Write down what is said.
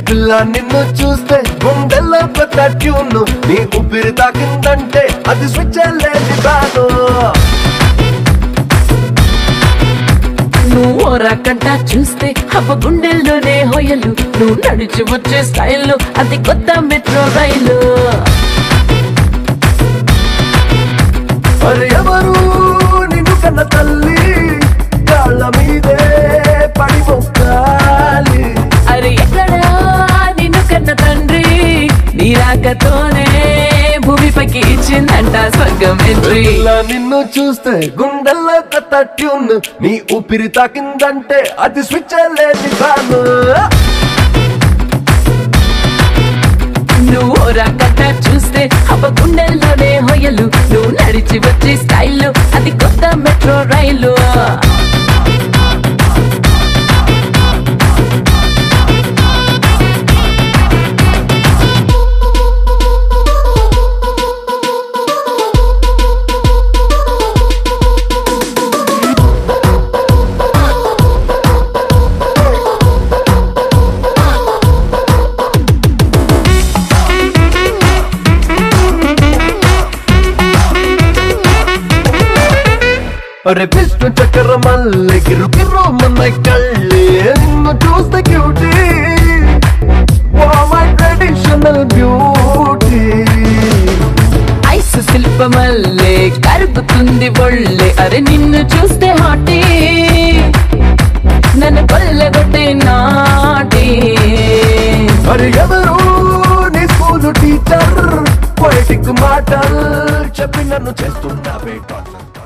పిల్ల నిన్ను చూస్తే గుండెల్లో కొత్త ట్యూన్ నీ ఊపిరి తాకిందంటే అది స్విచ్ లేని బాను నువ్వు రకంట చూస్తే అవ్వ గుండెల్లోనే హొయలు నువ్వు నడిచి వచ్చే స్టైల్లో అది కొత్త మెట్రో రైలు మరి ఎవరు నిన్ను కన్న తల్లి కాళ్ళ మీదే పడి మొక్కాలి అరే ఎక్కడా నిన్ను కన్న తండ్రి నీ రాకతోనే భూమిపైకి ఇచ్చిందంట స్వర్గం ఎంట్రీ ఇలా నిన్ను చూస్తే గుండెల్లో కొత్త ట్యూన్ నీ ఊపిరి తాకిందంటే అది స్విచ్ లేని బాను నువ్వు రకంట చూస్తే అవ్వ గుండెల్లోనే హొయలు నువ్వు నడిచి వచ్చే స్టైల్లో అది కొత్త మెట్రో రైలు అరే విష్ణు చక్ర మల్లె గిరు గిరు మన కళ్ళే నిన్ను చూస్తే cutie my traditional beauty ice శిల్పమల్లే కరుగుతుంది ఒళ్ళే అరే నిన్ను చూస్తే హాటీ నన్ను కొల్లగొట్టే నాటి మరి ఎవరు నీ స్కూల్ టీచర్ పొయిటిక్ మాటలు చెప్పి నన్ను చేస్తున్నావే టార్చర్